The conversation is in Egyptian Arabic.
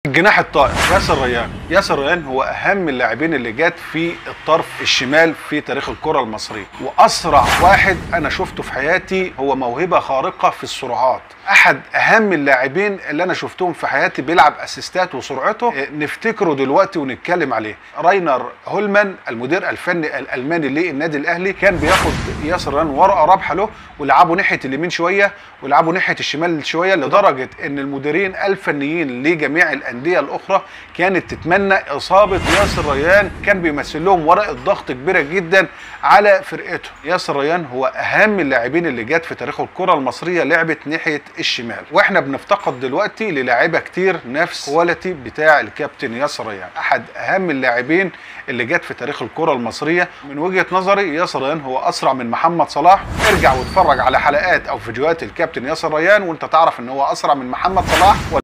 الجناح الطائر ياسر ريان ياسر ريان هو اهم اللاعبين اللي جات في الطرف الشمال في تاريخ الكره المصريه واسرع واحد انا شفته في حياتي هو موهبه خارقه في السرعات احد اهم اللاعبين اللي انا شفتهم في حياتي بيلعب اسيستات وسرعته إيه، نفتكره دلوقتي ونتكلم عليه راينر هولمان المدير الفني الالماني للنادي الاهلي كان بياخد ياسر ريان ورقه رابحه له ويلعبه ناحيه اليمين شويه ويلعبه ناحيه الشمال شويه لدرجه ان المديرين الفنيين لجميع الانديه الاخرى كانت تتمنى اصابه ياسر ريان كان بيمثل لهم ورقه ضغط كبيره جدا على فرقته ياسر ريان هو اهم اللاعبين اللي جت في تاريخ الكره المصريه لعبت ناحيه الشمال واحنا بنفتقد دلوقتي للاعيبه كتير نفس كواليتي بتاع الكابتن ياسر ريان احد اهم اللاعبين اللي جت في تاريخ الكره المصريه من وجهه نظري ياسر ريان هو اسرع من محمد صلاح ارجع واتفرج على حلقات او فيديوهات الكابتن ياسر ريان وانت تعرف ان هو اسرع من محمد صلاح